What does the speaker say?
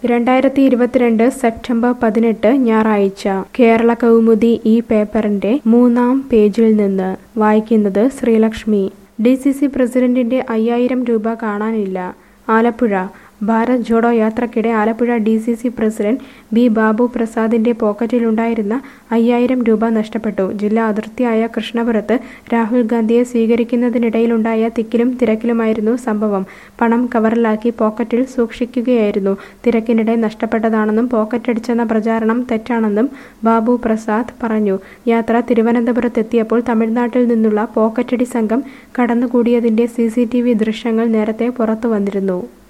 രണ്ടായിരത്തി ഇരുപത്തിരണ്ട് സെപ്റ്റംബർ പതിനെട്ട് ഞായറാഴ്ച കേരള കൗമുദി ഈ പേപ്പറിന്റെ മൂന്നാം പേജിൽ നിന്ന് വായിക്കുന്നത് ശ്രീലക്ഷ്മി ഡി സി സി പ്രസിഡന്റിന്റെ അയ്യായിരം രൂപ കാണാനില്ല ആലപ്പുഴ ഭാരത് ജോഡോ യാത്രക്കിടെ Alappuzha D C C president B Babu പ്രസാദിന്റെ പോക്കറ്റിലുണ്ടായിരുന്ന അയ്യായിരം രൂപ നഷ്ടപ്പെട്ടു ജില്ലാ അതിർത്തിയായ കൃഷ്ണപുരത്ത് രാഹുൽ ഗാന്ധിയെ സ്വീകരിക്കുന്നതിനിടയിലുണ്ടായ തിക്കിലും തിരക്കിലുമായിരുന്നു സംഭവം പണം കവറിലാക്കി പോക്കറ്റിൽ സൂക്ഷിക്കുകയായിരുന്നു തിരക്കിനിടെ നഷ്ടപ്പെട്ടതാണെന്നും പോക്കറ്റടിച്ചെന്ന പ്രചാരണം തെറ്റാണെന്നും ബാബു പ്രസാദ് പറഞ്ഞു യാത്ര തിരുവനന്തപുരത്തെത്തിയപ്പോൾ തമിഴ്നാട്ടിൽ നിന്നുള്ള പോക്കറ്റടി സംഘം കടന്നുകൂടിയതിന്റെ സി ദൃശ്യങ്ങൾ നേരത്തെ പുറത്തുവന്നിരുന്നു